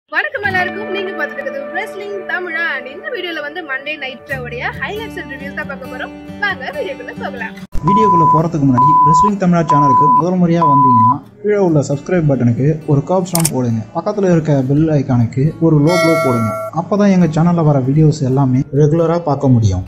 வணக்கம் எல்லாருக்கும் நீங்க பார்த்துட்டு இருக்கிறது wrestling தமிழா and இந்த வீடியோல வந்து மண்டே நைட் உடைய ஹைலைட்ஸ் அண்ட் ரிவ்யூஸ் தான் பார்க்க போறோம் வாங்க வீடியோக்குள்ள போகலாம் வீடியோக்குள்ளே போகிறதுக்கு முன்னாடி ரெஸ்லிங் தமிழா சேனலுக்கு முதல் முறையாக வந்தீங்கன்னா கீழே உள்ள சப்ஸ்கிரைப் பட்டனுக்கு ஒரு கர்ப் ஸ்டாம் போடுங்க பக்கத்தில் இருக்க பெல் ஐக்கானுக்கு ஒரு லோ ப்ளோ போடுங்க அப்போ தான் எங்கள் சேனலில் வர வீடியோஸ் எல்லாமே ரெகுலராக பார்க்க முடியும்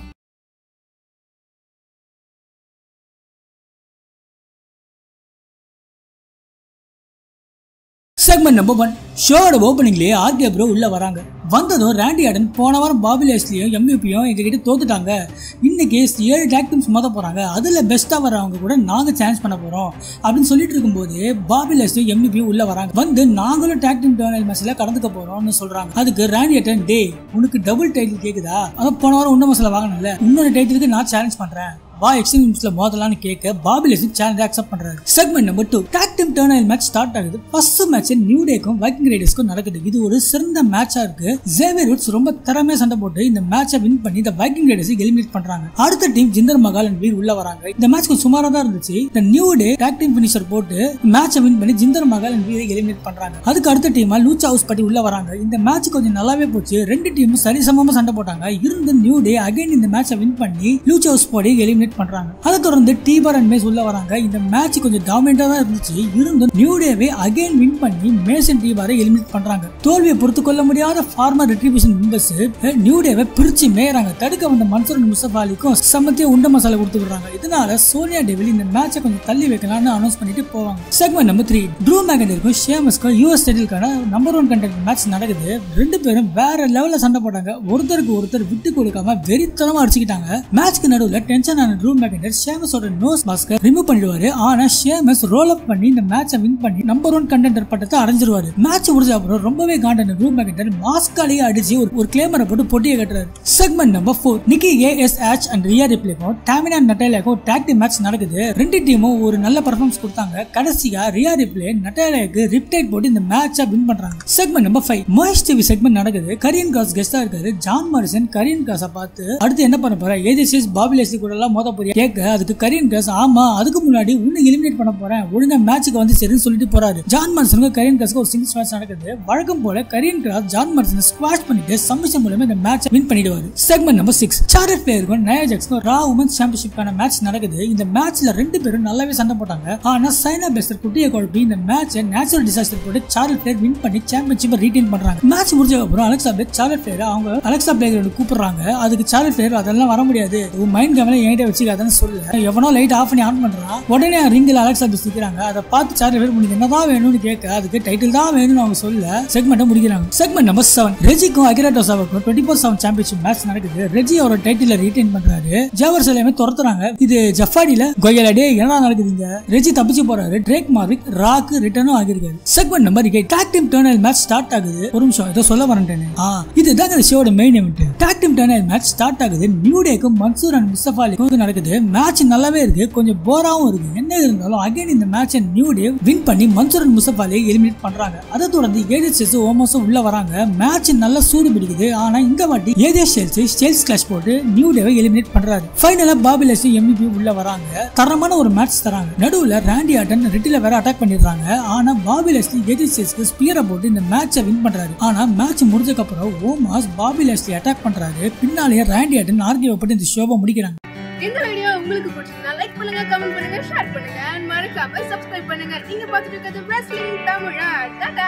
செக்மெண்ட் நம்பர் ஒன் ஷோட ஓப்பனிங்லேயே ஆர்கே ப்ரோ உள்ள வராங்க வந்ததும் ராண்டி ஆடன் போன வாரம் பாபி லேஸ்லியும் எம்யூபியும் எங்ககிட்ட தோத்துட்டாங்க இன்னைக்கு ஏழு டேக் டீம்ஸ் மோத போறாங்க அதுல பெஸ்டா வரவங்க கூட நாங்க சான்ஸ் பண்ண போறோம் அப்படின்னு சொல்லிட்டு இருக்கும்போது பாபி லேஸ்லியும் எம்யூபியும் உள்ள வராங்க வந்து நாங்களும் டேக் டீம் டோர்னல் மேட்ச்ல கலந்துக்க போறோம்னு சொல்றாங்க அதுக்கு ராண்டி ஆட்டன் டே உனக்கு டபுள் டைட்டில் கேக்குதா அதான் போன வாரம் உண்மை மசாலா வாங்கினல இன்னொரு டைட்டிலுக்கு நான் சேலஞ்ச் பண்றேன் வா எக்ஸ்ட்ரீம்ஸ்ல மோதலான்னு கேட்க பாபி லெஸ்லிங் சேலஞ்ச் அக்செப்ட் பண்றாரு segment number two tag team turmoil match start ஆகுது ஃபர்ஸ்ட் மேட்ச் நியூ டேக்கும் வைக்கிங் ரைடர்ஸ்க்கும் நடக்குது இது ஒரு சிறந்த மேட்சா இருக்கு ஜேவியர் வுட்ஸ் ரொம்ப திறமையா சண்டை போட்டு இந்த மேட்சை வின் பண்ணி இந்த வைக்கிங் ரைடர்ஸ் எலிமினேட் பண்றாங்க அடுத்த டீம் ஜிந்தர் மகால் அண்ட் வீர் உள்ள வராங்க இந்த மேட்ச் கொஞ்சம் சுமாரா தான் இருந்துச்சு இந்த New Day tag team finisher போட்டு மேட்சை வின் பண்ணி ஜிந்தர் மகால் அண்ட் வீரை எலிமினேட் பண்றாங்க அதுக்கு அடுத்த டீமா லூச்சா ஹவுஸ் பட்டி உள்ள வராங்க இந்த மேட்ச் கொஞ்சம் நல்லாவே போச்சு ரெண்டு டீமும் சரிசமமா சண்டை போட்டாங்க இருந்த நியூ டே அகைன் இந்த மேட்சை வின் பண்ணி லூச்சா ஹவுஸ் படி எலிமினேட் பண்றாங்க அதை தொடர்ந்து டீபர் அண்ட் மேஸ் உள்ள வராங்க இந்த மேட்ச் கொஞ்சம் டாமினேட்டா தான் இருந்துச்சு இருந்தும் நியூ டேவே அகைன் வின் பண்ணி மேசன் டீபாரை எலிமினேட் பண்றாங்க தோல்வியை பொறுத்து கொள்ள முடியாத ஃபார்மர் ரெட்ரிபியூஷன் மெம்பர்ஸ் நியூ டேவை பிரிச்சு மேயறாங்க தடுக்க வந்த மன்சூர் முசபாலிக்கும் சமத்திய உண்ட மசாலா கொடுத்து விடுறாங்க இதனால சோனியா டேவில் இந்த மேட்சை கொஞ்சம் தள்ளி வைக்கலாம்னு அனௌன்ஸ் பண்ணிட்டு போவாங்க செக்மெண்ட் நம்பர் த்ரீ ட்ரூ மேகண்டிற்கும் ஷேமஸ்க்கும் யூஎஸ் டைட்டிலுக்கான நம்பர் ஒன் கண்டெக்ட் மேட்ச் நடக்குது ரெண்டு பேரும் வேற லெவல்ல சண்டை போட்டாங்க ஒருத்தருக்கு ஒருத்தர் விட்டு கொடுக்காம வெறித்தனமா அடிச்சுக்கிட்டாங்க மேட்ச்க்கு நடுவில் டென்ஷன் ஆன ட்ரூ மேகண்டர் ஷேமஸோட நோஸ் மாஸ்க ரிமூவ் பண்ணிடுவாரு ஆனா ஷேமஸ் ரோல் அப் பண்ணி இந்த மேட்சை வின் பண்ணி நம்பர் ஒன் கண்டென்டர் பட்டத்தை அடைஞ்சிருவாரு மேட்ச் முடிஞ்ச அப்புறம் ரொம்பவே காண்டான ட்ரூ மேகண்டர் மாஸ்காலேயே அடிச்சு ஒரு ஒரு கிளேமரை போட்டு பொட்டியை கட்டுறாரு segment number four Nikki AS H and Rhea ரிப்ளேக்கும் டாமினா நட்டாலியாக்கும் டாக் டீம் மேட்ச் நடக்குது ரெண்டு டீமும் ஒரு நல்ல பர்ஃபார்மன்ஸ் கொடுத்தாங்க கடைசியா ரியா ரிப்ளே நட்டாலியாக்கு ரிப்டைட் போட்டு இந்த மேட்சை வின் பண்றாங்க செக்மெண்ட் நம்பர் ஃபைவ் மோஹேஷ் டிவி செக்மெண்ட் நடக்குது கரியன் காஸ் கெஸ்டா இருக்காரு ஜான் மாரிசன் கரியன் காசை பார்த்து அடுத்து என்ன பண்ண போற ஏஜிசிஎஸ் பாபி லெஸ்லி கூட எல்லாம் மோத போறியா கேட்க அதுக்கு கரியன் காஸ் ஆமா அதுக்கு முன்னாடி உன்னை எலிமினேட் பண்ண போறேன் ஒழுங்கா மேட்சுக்கு வந்து சரின்னு சொல்லிட்டு போறாரு ஜான் மார்சனுக்கு கரியன் காஸ்க்கு ஒரு சிங்கிள்ஸ் மேட்ச் நடக்குது வழக்கம் போல கரியன் கிராஸ் ஜான் மார்சனை ஸ்குவாஷ் பண்ணிட்டு சம்மிஷன் மூலமா இந்த மேட்ச் வின் பண்ணிடுவாரு செக்மெண்ட் நம்பர் சிக்ஸ் சார்லட் பிளேயருக்கும் நயா ஜாக்ஸ்க்கும் ரா உமன்ஸ் சாம்பியன்ஷிப்கான மேட்ச் நடக்குது இந்த மேட்ச்ல ரெண்டு பேரும் நல்லாவே சண்டை போட்டாங்க ஆனா சைனா பெஸ்டர் குட்டியை குழப்பி இந்த மேட்சை நேச்சுரல் டிசாஸ்டர் போட்டு சார்லட் பிளேயர் வின் பண்ணி சாம்பியன்ஷிப்பை ரீடைன் பண்றாங்க மேட்ச் முடிஞ்ச அப்புறம் அலெக்சா பிளேயர் சார்லட் பிளேயர் அவங்க அலெக்சா பிளேயர் கூப்பிடுறாங்க அதுக்கு சார்லட் பிளேயர் அதெல்லாம் வர முடியாது உன் மைண்ட் கேமரா என்கிட்ட வச்சுக்காதன்னு சொல்ல எவனோ லைட் ஆஃப் பண்ணி ஆன் பண்றான் உடனே ரிங்கில் அலெக்சா பிளேயர் நிக்கிறாங்க அதை பார்த்து சார்லட் பிளேயர் உனக்கு என்னதான் வேணும்னு கேட்க அதுக்கு டைட்டில் தான் வேணும்னு அவங்க சொல்ல செக்மெண்ட்டை முடிக்கிறாங்க செக்மெண்ட் நம்பர் செவன் ரெஜிக்கும் அகிராட்டோசாவுக்கும் twenty four seven championship match நடக்குது ரெஜி அவரோட டைட்டில ரீடைன் பண்றாரு ஜவர் எல்லாமே துரத்துறாங்க இது ஜஃபாடில கொயலடே என்ன நடக்குதுங்க ரெஜி தப்பிச்சு போறாரு ட்ரேக் மார்விக் ராக்கு ரிட்டர்னும் ஆகிருக்காரு segment number eight tag team turmoil match start ஆகுது ஒரு நிமிஷம் ஏதோ சொல்ல வரேன் ஆ இதுதாங்க இந்த ஷோட main event tag team turmoil match start ஆகுது நியூ டேக்கும் மன்சூர் அண்ட் முஸ்தபா அலிக்கும் இது நடக்குது மேட்ச் நல்லாவே இருக்கு கொஞ்சம் போராவும் இருக்கு என்ன இருந்தாலும் அகைன் இந்த மேட்ச் நியூ டே வின் பண்ணி மன்சூர் அண்ட் முஸ்தபா அலியை எலிமினேட் பண்றாங்க அதை தொடர்ந்து ஏஜஸ் செஸ் ஓமோஸும் உள்ள வராங்க மேட்ச் நல்ல சூடு பிடிக்குது ஆனா இந்த வாட்டி ஏஜஸ் செல்ஸ் ஸ்டேல்ஸ் கிளாஷ் போட்டு நியூ டேவை எலிமினேட் பண்றாரு ஃபைனலா பாபி லெஸ் எம்பிபி உள்ள வராங்க தரமான ஒரு மேட்ச் தராங்க நடுவுல ராண்டி ஆட்டன் ரெட்டில வேற அட்டாக் பண்ணிடுறாங்க ஆனா பாபி லெஸ்லி ஏஜஸ் செல்ஸ்க்கு ஸ்பியரை போட்டு இந்த மேட்சை வின் பண்றாரு ஆனா மேட்ச் முடிஞ்சதுக்கு அப்புறம் ஓமாஸ் பாபி லெஸ்லி அட்டாக் பண்றாரு பின்னாலேயே ராண்டி ஆட்டன் ஆர்கியூ போட்டு இந்த ஷோவை முடிக்கிறாங்க இந்த வீடியோ உங்களுக்கு பிடிச்சிருந்தா லைக் பண்ணுங்க கமெண்ட் பண்ணுங்க ஷேர் பண்ணுங்க and மறக்காம சப்ஸ்கிரைப் பண்ணுங்க நீங்க பார்த்துட்டு இருக்கிறது wrestling தமிழா டாடா